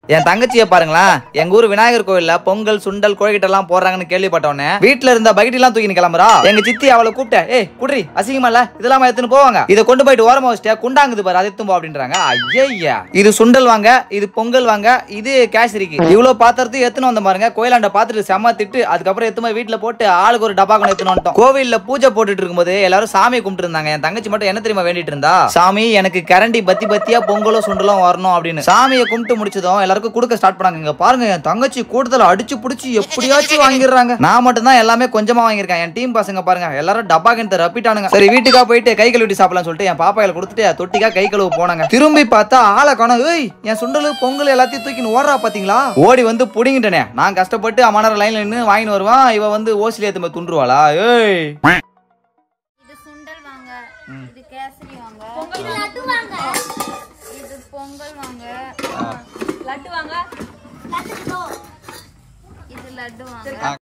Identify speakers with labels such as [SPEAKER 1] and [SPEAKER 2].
[SPEAKER 1] என் தங்கச்சியை பாருங்களேன் எங்க ஊர் விநாயகர் கோயில்ல பொங்கல் சுண்டல் கோழிகிட்ட எல்லாம் போடுறாங்கன்னு கேள்விப்பட்டோன்னே வீட்டுல இருந்த பக்கெட் எல்லாம் தூக்கி கிளம்புறா எங்க சித்தி அவளை கூப்பிட்ட ஏய் குட்ரி அசிங்கமா இல்ல இதெல்லாம் எடுத்துன்னு போவாங்க இதை கொண்டு போயிட்டு ஓரமா வச்சுட்டா குண்டாங்குது பாரு அதை எடுத்துன்னு போ அப்படின்றாங்க ஐயா இது சுண்டல் வாங்க இது பொங்கல் வாங்க இது கேசரிக்கு இவ்வளவு பாத்திரத்தையும் எடுத்துன்னு வந்த பாருங்க கோயிலாண்ட பாத்துட்டு செம்ம திட்டு அதுக்கப்புறம் எடுத்து போய் வீட்டுல போட்டு ஆளுக்கு ஒரு டப்பா கொண்டு எடுத்துன்னு வந்துட்டோம் கோவில்ல பூஜை போட்டுட்டு இருக்கும்போது எல்லாரும் சாமியை கும்பிட்டு இருந்தாங்க என் தங்கச்சி மட்டும் என்ன தெரியுமா வேண்டிட்டு இருந்தா சாமி எனக்கு கரண்டி பத்தி பத்தியா பொங்கலும் சுண்டலும் வரணும் அப்படின்னு சாமியை கும்பிட்டு முடிச்சதும் எல்லாருக்கும் கொடுக்க ஸ்டார்ட் பண்ணாங்க இங்க பாருங்க என் தங்கச்சி கூட்டத்துல அடிச்சு புடிச்சு எப்படியாச்சும் வாங்கிடுறாங்க நான் மட்டும் தான் எல்லாமே கொஞ்சமா வாங்கியிருக்கேன் என் டீம் பசங்க பாருங்க எல்லாரும் டப்பா கிணத்து ரப்பிட்டானுங்க சரி வீட்டுக்கா போயிட்டு கை கழுவிட்டு சாப்பிடலாம் சொல்லிட்டு என் பாப்பாயில கொடுத்துட்டு தொட்டிக்கா கை கழுவு போனாங்க திரும்பி பார்த்தா ஆளை காணோம் ஏய் என் சுண்டலு பொங்கல் எல்லாத்தையும் தூக்கின்னு ஓடுறா பாத்தீங்களா ஓடி வந்து புடிங்கிட்டனே நான் கஷ்டப்பட்டு அம்மானர லைன்ல நின்று வாங்கின்னு வருவான் இவ வந்து ஓசில ஏத்து போய் துண்டுருவாளா ஏய்
[SPEAKER 2] இது சுண்டல் வாங்க இது கேசரி வாங்க
[SPEAKER 3] இது லட்டு வாங்க
[SPEAKER 2] இது பொங்கல் வாங்க
[SPEAKER 3] லட்டு வாங்க லட்டு
[SPEAKER 2] இது லட்டு வாங்க